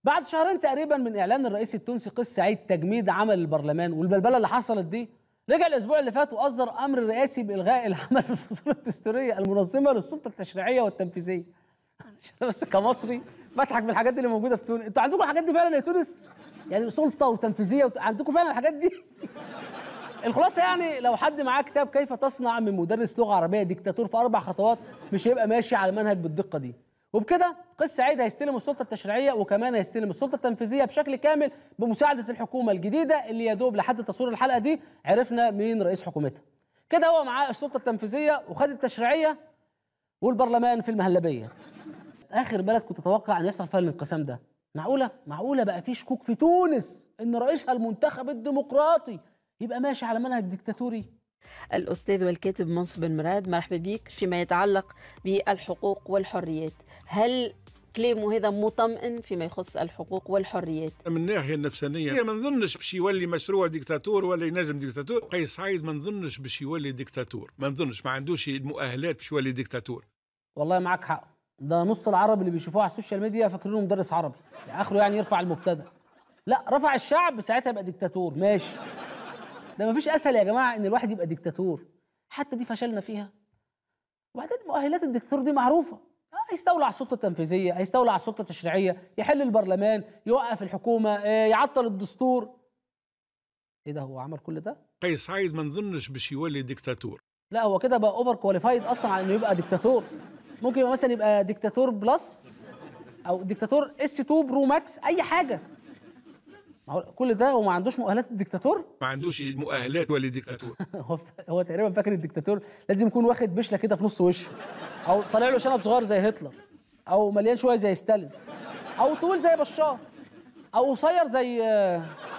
بعد شهرين تقريبا من اعلان الرئيس التونسي قيس سعيد تجميد عمل البرلمان والبلبله اللي حصلت دي رجع الاسبوع اللي فات واصدر امر رئاسي بالغاء العمل في الفصول الدستوريه المنظمه للسلطه التشريعيه والتنفيذيه عشان بس كمصري بضحك بالحاجات دي اللي موجوده في تونس انتوا عندكم الحاجات دي فعلا يا تونس يعني سلطه وتنفيذيه وت... عندكم فعلا الحاجات دي الخلاصه يعني لو حد معاه كتاب كيف تصنع من مدرس لغه عربيه ديكتاتور في اربع خطوات مش هيبقى ماشي على منهج بالدقه دي وبكده قيس سعيد هيستلم السلطه التشريعيه وكمان هيستلم السلطه التنفيذيه بشكل كامل بمساعده الحكومه الجديده اللي يا دوب لحد تصوير الحلقه دي عرفنا مين رئيس حكومتها كده هو معاه السلطه التنفيذيه وخد التشريعيه والبرلمان في المهلبيه اخر بلد كنت اتوقع ان يحصل فيها الانقسام ده معقوله معقوله بقى في شكوك في تونس ان رئيسها المنتخب الديمقراطي يبقى ماشي على منهج ديكتاتوري الأستاذ والكاتب منصف بن مراد مرحبا بك فيما يتعلق بالحقوق والحريات هل كلامه هذا مطمئن فيما يخص الحقوق والحريات من الناحيه النفسانيه ما نظنش باش يولي مشروع ديكتاتور ولا ينجم ديكتاتور قيس سعيد ما نظنش باش يولي ديكتاتور ما نظنش ما عندوش المؤهلات باش يولي ديكتاتور والله معاك حق ده نص العرب اللي بيشوفوه على السوشيال ميديا فاكرينه مدرس عربي يعني اخره يعني يرفع المبتدا لا رفع الشعب ساعتها يبقى ديكتاتور ماشي ده مفيش اسهل يا جماعه ان الواحد يبقى ديكتاتور حتى دي فشلنا فيها وبعدين مؤهلات الدكتاتور دي معروفه آه، هيستولى على السلطه التنفيذيه هيستولى على السلطه التشريعيه يحل البرلمان يوقف الحكومه آه، يعطل الدستور ايه ده هو عمل كل ده قيس سعيد ما نظنش باش يولي ديكتاتور لا هو كده بقى اوفر كواليفايد اصلا على انه يبقى ديكتاتور ممكن يبقى مثلا يبقى ديكتاتور بلس او ديكتاتور اس 2 برو ماكس اي حاجه معقول كل ده وما عندوش مؤهلات الديكتاتور ما عندوش المؤهلات يولي ديكتاتور هو هو تقريبا فاكر الديكتاتور لازم يكون واخد بشله كده في نص وشه او طالع له شنب صغير زي هتلر او مليان شويه زي ستالين او طويل زي بشار او قصير زي